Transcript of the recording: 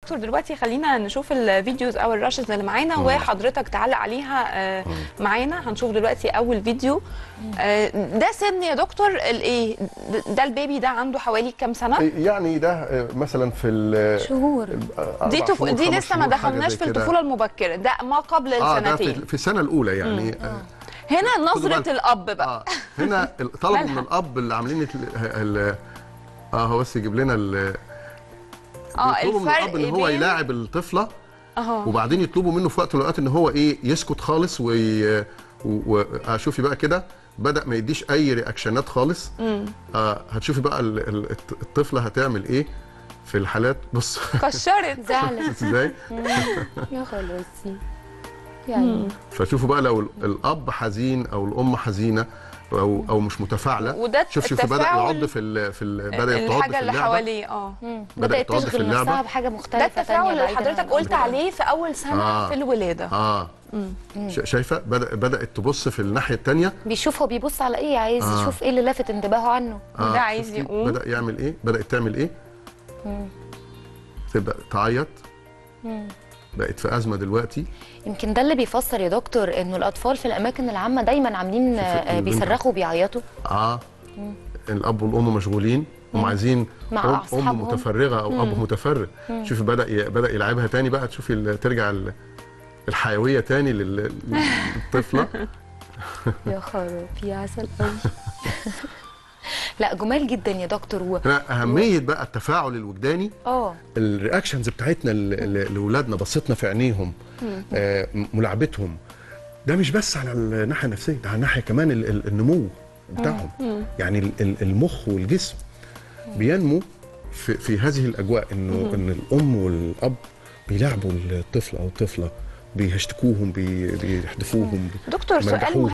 دكتور دلوقتي خلينا نشوف الفيديوز او الراشز اللي معانا وحضرتك تعلق عليها آه، معانا هنشوف دلوقتي اول فيديو آه، ده سن يا دكتور الايه ده البيبي ده عنده حوالي كام سنه يعني ده آه، مثلا في ال- شهور أربع دي طف... شهور، دي خمس لسه ما شهور، حاجة دخلناش زي في كده. الطفوله المبكره ده ما قبل اه ده في, السنتين في السنه الاولى يعني آه. هنا خدوا نظره بالكم. الاب بقى اه هنا ال- طلبوا مالها؟ من الاب اللي عاملين ال- ال- اه هو بس يجيب لنا ال- اه يطلبوا من الفرق الاب ان هو بين- يلاعب الطفله اهو وبعدين يطلبوا منه في وقت من الاوقات ان هو ايه يسكت خالص وي... و- وشوفي بقى كده بدا ما يديش اي رياكشنات خالص آه هتشوفي بقى ال- ال- الط- الطفله هتعمل ايه في الحالات بص كشرت زعلت ازاي يا خلاصي يعني فشوفوا بقى لو ال- الاب حزين او الام حزينه او او مش متفاعله وده شوف شوف بدا التفاعل يعض في ال... في ال... بدا يعض الحاجه في اللي اللعبه حواليه اه بدات تعض في تشغل اللعبة. نفسها بحاجه ده مختلفه التفاعل تانية اللي بعيداً حضرتك عن قلت الأمراض. عليه في اول سنه آه. في الولاده اه ش- شايفه بدا بدات تبص في الناحيه الثانيه بيشوف هو بيبص على ايه عايز آه. يشوف ايه اللي لافت انتباهه عنه ده عايز يقوم. بدا يعمل ايه بدات تعمل ايه تبدا تعيط بقت في ازمه دلوقتي يمكن ده اللي بيفسر يا دكتور انه الاطفال في الاماكن العامه دايما عاملين في- آه، في- بيصرخوا وبيعيطوا اه الاب والام مشغولين هم عايزين مع أم, أصحابهم. ام متفرغه او اب متفرغ شوفي بدا ي- بدا يلعبها تاني بقى تشوفي ال- ترجع ال- الحيويه تاني لل- للطفله يا خراب يا عسل قوي لا جمال جدا يا دكتور و... هنا اهميه بقى التفاعل الوجداني اه الرياكشنز بتاعتنا ل- ل- لاولادنا بصتنا في عينيهم آه م- ملاعبتهم ده مش بس على الناحيه النفسيه ده على الناحيه كمان ال- ال- النمو بتاعهم يعني ال- ال- المخ والجسم بينمو في, في هذه الاجواء انه ان الام والاب بيلعبوا الطفل او الطفله بيشتكوهم بي- بيحدفوهم دكتور سؤال بيمدحوهم.